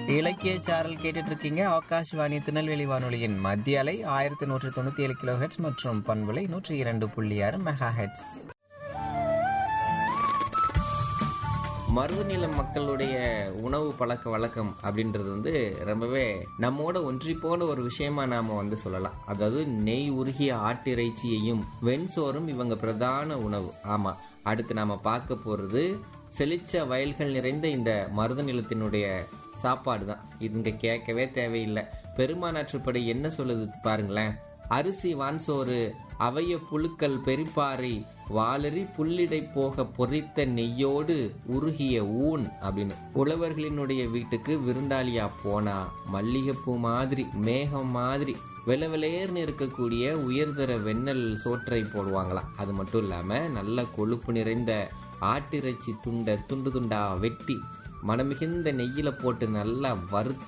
இலக்கிய சாரல் கேட்டுட்டு இருக்கீங்க ஆகாஷ்வாணி திருநெல்வேலி வானொலியின் மத்திய அலை ஆயிரத்தி நூற்றி தொண்ணூத்தி ஏழு கிலோ ஹெட்ஸ் மற்றும் பண்புலை நூற்றி இரண்டு புள்ளி ஆறு மெகா ஹெட்ஸ் மருதநில மக்களுடைய உணவு பழக்க வழக்கம் அப்படின்றது வந்து ரொம்பவே நம்மோட ஒன்றி போன ஒரு விஷயமா நாம வந்து சொல்லலாம் அதாவது நெய் உருகிய ஆட்டிறைச்சியையும் வெண்சோறும் இவங்க பிரதான உணவு ஆமா அடுத்து நாம பார்க்க போறது செழிச்ச வயல்கள் நிறைந்த இந்த மருத நிலத்தினுடைய சாப்பாடு தான் இதுங்க கேட்கவே தேவையில்லை பெருமானாற்றுப்படை என்ன சொல்லுது பாருங்களேன் அரிசி வான்சோறு அவைய புழுக்கள் பெரிப்பாறை வாளறி புல்லிடை போக பொறித்த நெய்யோடு உருகிய ஊன் அப்படின்னு உழவர்களினுடைய வீட்டுக்கு விருந்தாளியா போனா மல்லிகைப்பூ மாதிரி மேகம் மாதிரி வெளவெளேர்னு இருக்கக்கூடிய உயர்தர வெண்ணெல் சோற்றை போடுவாங்களாம் அது மட்டும் இல்லாம நல்ல கொழுப்பு நிறைந்த ஆட்டிறைச்சி துண்டை துண்டு துண்டா வெட்டி மனமிகுந்த நெய்யில போட்டு நல்லா வறுத்து